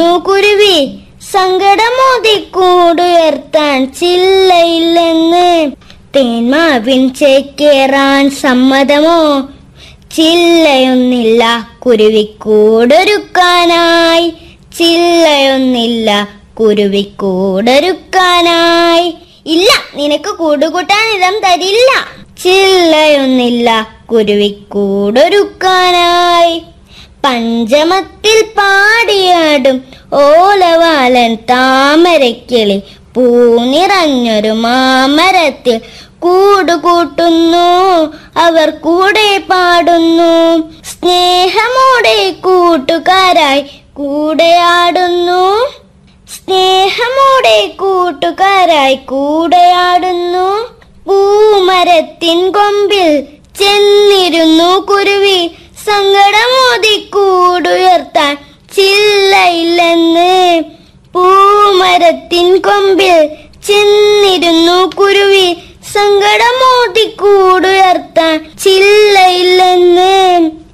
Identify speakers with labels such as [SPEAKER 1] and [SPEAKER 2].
[SPEAKER 1] കുരുവി സങ്കടമോതി കൂടുയർത്താൻ ചില്ലയില്ലെന്ന് തേന്മാവിൻ ചേക്കേറാൻ സമ്മതമോ ചില്ലയൊന്നില്ല കുരുവിക്കൂടൊരുക്കാനായി ചില്ലയൊന്നില്ല കുരുവിക്കൂടൊരുക്കാനായി ഇല്ല നിനക്ക് കൂടുകൂട്ടാൻ ഇടം തരില്ല ചില്ലയൊന്നില്ല കുരുവിക്കൂടൊരുക്കാനായി പഞ്ചമത്തിൽ പാടിയാടും ഓലവാലൻ താമരക്കിളി പൂനിറഞ്ഞൊരു മാമരത്തിൽ കൂടുകൂട്ടുന്നു അവർ കൂടെ പാടുന്നു സ്നേഹമോടെ കൂട്ടുകാരായി കൂടെയാടുന്നു സ്നേഹമോടെ കൂട്ടുകാരായി കൂടെയാടുന്നു പൂമരത്തിൻ കൊമ്പിൽ ചെന്നിരുന്നു കുരുവി സങ്കടമോതി കൂടുയർത്താൻ ചില്ലയില്ലെന്ന് പൂമരത്തിൻ കൊമ്പിൽ ചെന്നിരുന്നു കുരുവി സങ്കടമോതി കൂടുയർത്താൻ ചില്ലയില്ലെന്ന്